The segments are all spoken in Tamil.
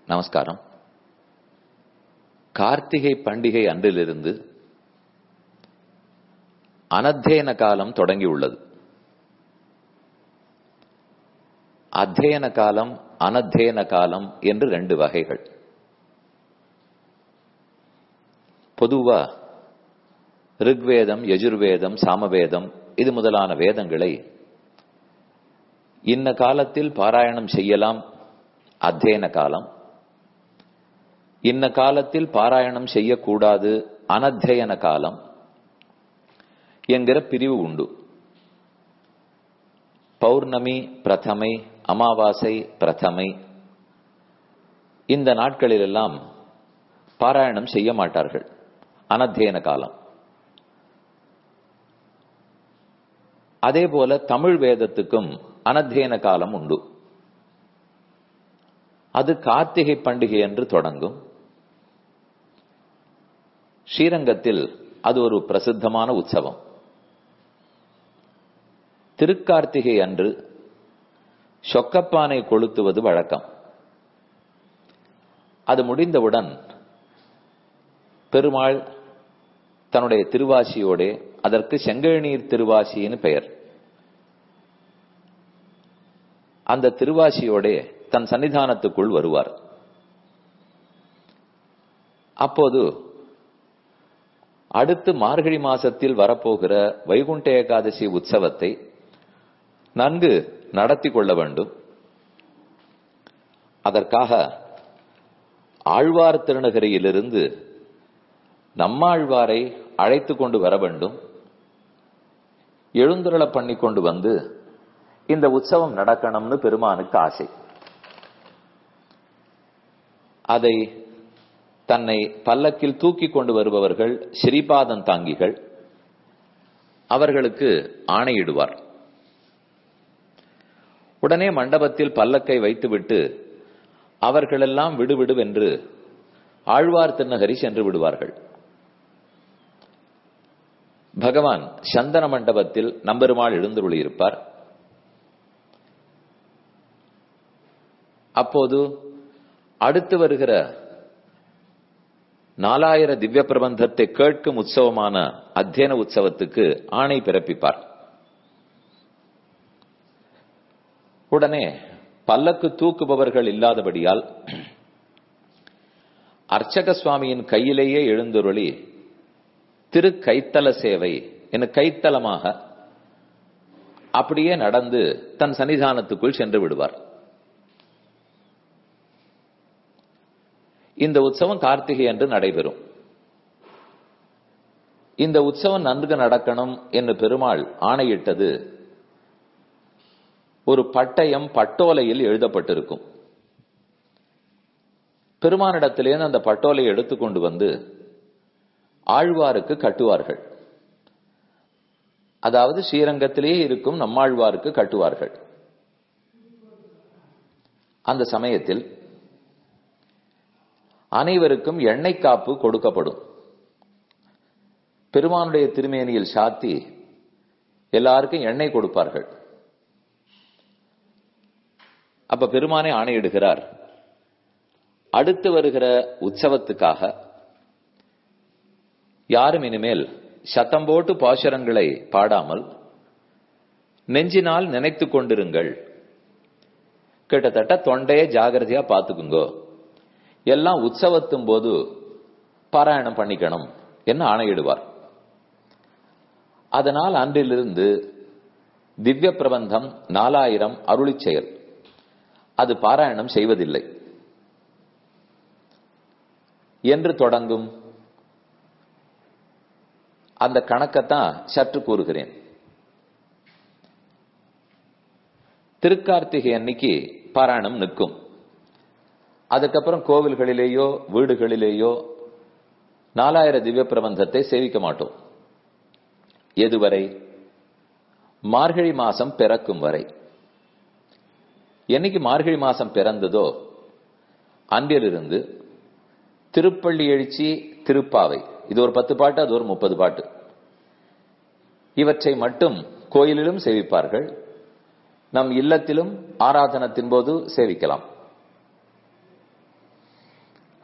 நமஸ்காரம் கார்த்திகை பண்டிகை அன்றிலிருந்து அனத்தியன காலம் தொடங்கியுள்ளது அத்தியன காலம் அனத்தியன காலம் என்று ரெண்டு வகைகள் பொதுவா ரிக்வேதம் யஜுர்வேதம் சாமவேதம் இது முதலான வேதங்களை இன்ன காலத்தில் பாராயணம் செய்யலாம் அத்தியன காலம் இன்ன காலத்தில் பாராயணம் செய்யக்கூடாது அனத்தியன காலம் என்கிற பிரிவு உண்டு பௌர்ணமி பிரதமை அமாவாசை பிரதமை இந்த நாட்களிலெல்லாம் பாராயணம் செய்ய மாட்டார்கள் அனத்தியன காலம் அதே போல தமிழ் வேதத்துக்கும் அனத்தியன காலம் உண்டு அது கார்த்திகை பண்டிகை என்று தொடங்கும் ஸ்ரீரங்கத்தில் அது ஒரு பிரசித்தமான உற்சவம் திருக்கார்த்திகை அன்று சொக்கப்பானை கொளுத்துவது வழக்கம் அது முடிந்தவுடன் பெருமாள் தன்னுடைய திருவாசியோட அதற்கு செங்கழநீர் திருவாசின்னு பெயர் அந்த திருவாசியோட தன் சன்னிதானத்துக்குள் வருவார் அப்போது அடுத்து மார்கழி மாசத்தில் வரப்போகிற வைகுண்ட ஏகாதசி உற்சவத்தை நன்கு நடத்தி கொள்ள வேண்டும் அதற்காக ஆழ்வார் திருநகரியிலிருந்து நம்மாழ்வாரை அழைத்து கொண்டு வர வேண்டும் எழுந்துருள பண்ணி கொண்டு வந்து இந்த உற்சவம் நடக்கணும்னு பெருமானுக்கு ஆசை அதை தன்னை பல்லக்கில் தூக்கி கொண்டு வருபவர்கள் ஸ்ரீபாதம் தாங்கிகள் அவர்களுக்கு ஆணையிடுவார் உடனே மண்டபத்தில் பல்லக்கை வைத்துவிட்டு அவர்களெல்லாம் விடுவிடுவென்று ஆழ்வார் திருநகரி சென்று விடுவார்கள் பகவான் சந்தன மண்டபத்தில் நம்பெருமாள் எழுந்துருளியிருப்பார் அப்போது அடுத்து வருகிற நாலாயிர திவ்ய பிரபந்தத்தை கேட்கும் உற்சவமான அத்தியன உற்சவத்துக்கு ஆணை பிறப்பிப்பார் உடனே பல்லக்கு தூக்குபவர்கள் இல்லாதபடியால் அர்ச்சக சுவாமியின் கையிலேயே எழுந்துருளி திரு கைத்தல சேவை என கைத்தலமாக அப்படியே நடந்து தன் சன்னிதானத்துக்குள் சென்று விடுவார் இந்த உற்சவம் கார்த்திகை என்று நடைபெறும் இந்த உற்சவம் நன்கு நடக்கணும் என்று பெருமாள் ஆணையிட்டது ஒரு பட்டயம் பட்டோலையில் எழுதப்பட்டிருக்கும் பெருமானிடத்திலேருந்து அந்த பட்டோலையை எடுத்துக்கொண்டு வந்து ஆழ்வாருக்கு கட்டுவார்கள் அதாவது ஸ்ரீரங்கத்திலேயே இருக்கும் நம்மாழ்வாருக்கு கட்டுவார்கள் அந்த சமயத்தில் அனைவருக்கும் எண்ணெய் காப்பு கொடுக்கப்படும் பெருமானுடைய திருமேனியில் சாத்தி எல்லாருக்கும் எண்ணெய் கொடுப்பார்கள் அப்ப பெருமானை ஆணையிடுகிறார் அடுத்து வருகிற உற்சவத்துக்காக யாரும் இனிமேல் சத்தம் போட்டு பாசுரங்களை பாடாமல் நெஞ்சினால் நினைத்து கொண்டிருங்கள் கிட்டத்தட்ட தொண்டையை ஜாகிரதையா பார்த்துக்குங்கோ எல்லாம் உற்சவத்தும் போது பாராயணம் பண்ணிக்கணும் என்ன ஆணையிடுவார் அதனால் அன்றிலிருந்து திவ்ய பிரபந்தம் நாலாயிரம் அருளி செயல் அது பாராயணம் செய்வதில்லை என்று தொடங்கும் அந்த கணக்கத்தான் சற்று கூறுகிறேன் திருக்கார்த்திகை அன்னைக்கு பாராயணம் நிற்கும் அதுக்கப்புறம் கோவில்களிலேயோ வீடுகளிலேயோ நாலாயிர திவ்ய பிரபந்தத்தை சேவிக்க மாட்டோம் எதுவரை மார்கழி மாசம் பிறக்கும் வரை என்னைக்கு மார்கழி மாசம் பிறந்ததோ அன்றிலிருந்து திருப்பள்ளி எழுச்சி திருப்பாவை இது ஒரு பத்து பாட்டு அது ஒரு முப்பது பாட்டு இவற்றை மட்டும் கோயிலிலும் சேவிப்பார்கள் நம் இல்லத்திலும் ஆராதனத்தின் போது சேவிக்கலாம்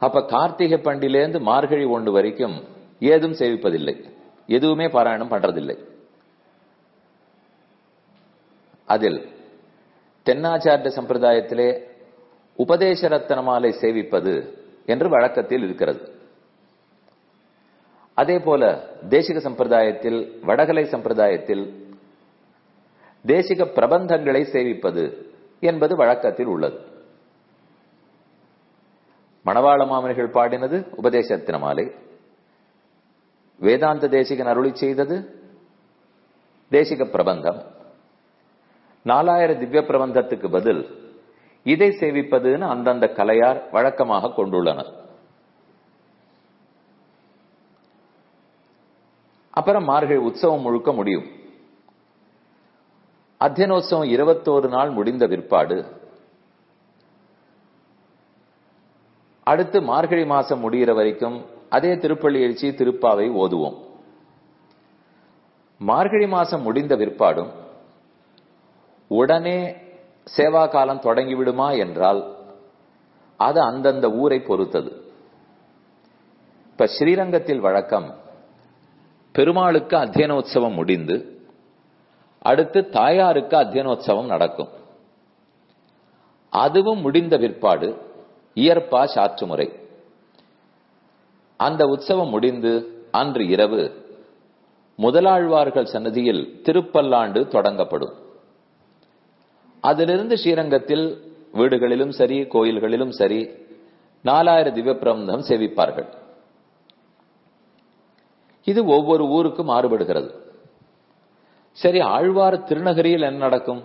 அப்ப கார்த்திகை பண்டிலேருந்து மார்கழி ஒன்று வரைக்கும் ஏதும் சேவிப்பதில்லை எதுவுமே பாராயணம் பண்றதில்லை அதில் தென்னாச்சாரிய சம்பிரதாயத்திலே உபதேச ரத்தனமாலை சேவிப்பது என்று வழக்கத்தில் இருக்கிறது அதே போல தேசிக சம்பிரதாயத்தில் வடகலை சம்பிரதாயத்தில் தேசிக பிரபந்தங்களை சேவிப்பது என்பது வழக்கத்தில் உள்ளது மணவாள மாமனிகள் பாடினது உபதேசத்தின மாலை வேதாந்த தேசிகன் அருளி செய்தது தேசிக பிரபந்தம் நாலாயிர திவ்ய பிரபந்தத்துக்கு பதில் இதை சேவிப்பதுன்னு அந்தந்த கலையார் வழக்கமாக கொண்டுள்ளனர் அப்புறம் மார்கழி உற்சவம் முழுக்க முடியும் அத்தியனோத்சவம் இருபத்தோரு நாள் முடிந்த பிற்பாடு அடுத்து மார்கழி மாசம் முடிகிற வரைக்கும் அதே திருப்பள்ளி எழுச்சி திருப்பாவை ஓதுவோம் மார்கழி மாசம் முடிந்த பிற்பாடும் உடனே சேவா காலம் தொடங்கிவிடுமா என்றால் அது அந்தந்த ஊரை பொறுத்தது இப்ப ஸ்ரீரங்கத்தில் வழக்கம் பெருமாளுக்கு அத்தியனோத்சவம் முடிந்து அடுத்து தாயாருக்கு அத்தியனோத்சவம் நடக்கும் அதுவும் முடிந்த பிற்பாடு இயற்பா சாற்று முறை அந்த உற்சவம் முடிந்து அன்று இரவு முதலாழ்வார்கள் சன்னதியில் திருப்பல்லாண்டு தொடங்கப்படும் அதிலிருந்து ஸ்ரீரங்கத்தில் வீடுகளிலும் சரி கோயில்களிலும் சரி நாலாயிர திவ்ய பிரபந்தம் சேவிப்பார்கள் இது ஒவ்வொரு ஊருக்கும் மாறுபடுகிறது சரி ஆழ்வார் திருநகரியில் என்ன நடக்கும்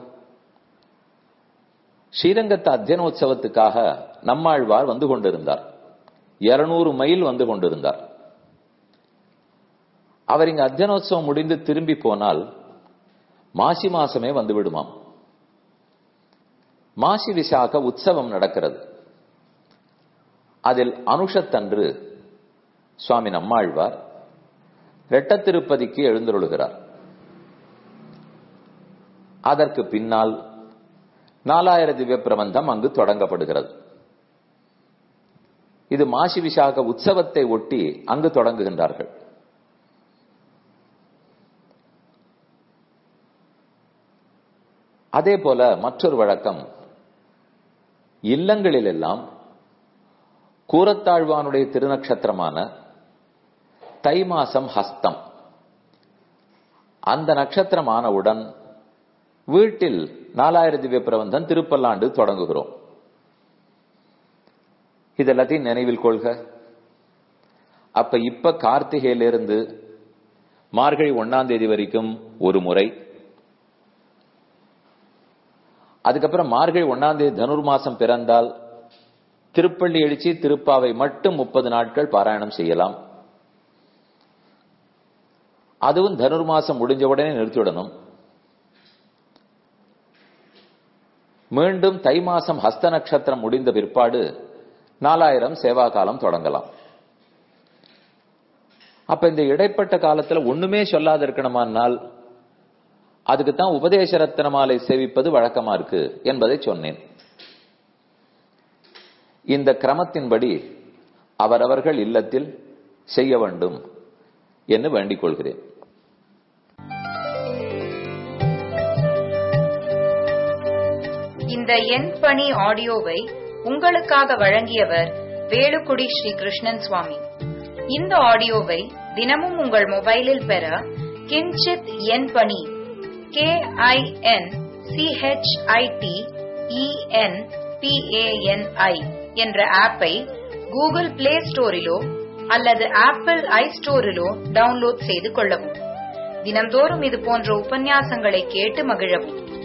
ஸ்ரீரங்கத்து அத்தியனோத்சவத்துக்காக நம்மாழ்வார் வந்து கொண்டிருந்தார் இருநூறு மைல் வந்து கொண்டிருந்தார் அவர் இங்க அத்தியனோத்சவம் முடிந்து திரும்பி போனால் மாசி மாசமே வந்து விடுமாம் மாசி விசாக உற்சவம் நடக்கிறது அதில் அனுஷத்தன்று சுவாமி நம்மாழ்வார் ரெட்டத்திருப்பதிக்கு எழுந்தருளுகிறார் அதற்கு பின்னால் நாலாயிர திவ்ய பிரபந்தம் அங்கு தொடங்கப்படுகிறது இது மாசி விசாக உற்சவத்தை ஒட்டி அங்கு தொடங்குகின்றார்கள் அதே போல மற்றொரு வழக்கம் இல்லங்களில் எல்லாம் கூரத்தாழ்வானுடைய திருநக்ஷத்திரமான தை மாசம் ஹஸ்தம் அந்த நட்சத்திரம் ஆனவுடன் வீட்டில் நாலாயிர திவ்ய பிரபந்தம் திருப்பல்லாண்டு தொடங்குகிறோம் இதெல்லாத்தையும் நினைவில் கொள்க அப்ப இப்ப கார்த்திகையிலிருந்து மார்கழி ஒன்னாம் தேதி வரைக்கும் ஒரு முறை அதுக்கப்புறம் மார்கழி ஒன்னாம் தேதி தனுர் மாசம் பிறந்தால் திருப்பள்ளி எழுச்சி திருப்பாவை மட்டும் முப்பது நாட்கள் பாராயணம் செய்யலாம் அதுவும் தனுர் மாசம் முடிஞ்ச உடனே நிறுத்திவிடணும் மீண்டும் தை மாசம் ஹஸ்த நட்சத்திரம் முடிந்த பிற்பாடு நாலாயிரம் சேவா காலம் தொடங்கலாம் அப்ப இந்த இடைப்பட்ட காலத்துல ஒண்ணுமே சொல்லாத இருக்கணுமானால் அதுக்கு தான் உபதேச ரத்தன மாலை சேவிப்பது வழக்கமா இருக்கு என்பதை சொன்னேன் இந்த கிரமத்தின்படி அவரவர்கள் இல்லத்தில் செய்ய வேண்டும் என்று வேண்டிக் கொள்கிறேன் இந்த எண் பணி ஆடியோவை உங்களுக்காக வழங்கியவர் வேலுக்குடி ஸ்ரீ கிருஷ்ணன் சுவாமி இந்த ஆடியோவை தினமும் உங்கள் மொபைலில் பெற கிஞ்சித் எண் பணி கே ஐ என் சிஹெச்ஐடி இஎன் பிஏஎன்ஐ என்ற ஆப்பை கூகுள் பிளே ஸ்டோரிலோ அல்லது ஆப்பிள் ஐ ஸ்டோரிலோ டவுன்லோட் செய்து கொள்ளவும் தினம்தோறும் இது போன்ற உபன்யாசங்களை கேட்டு மகிழவும்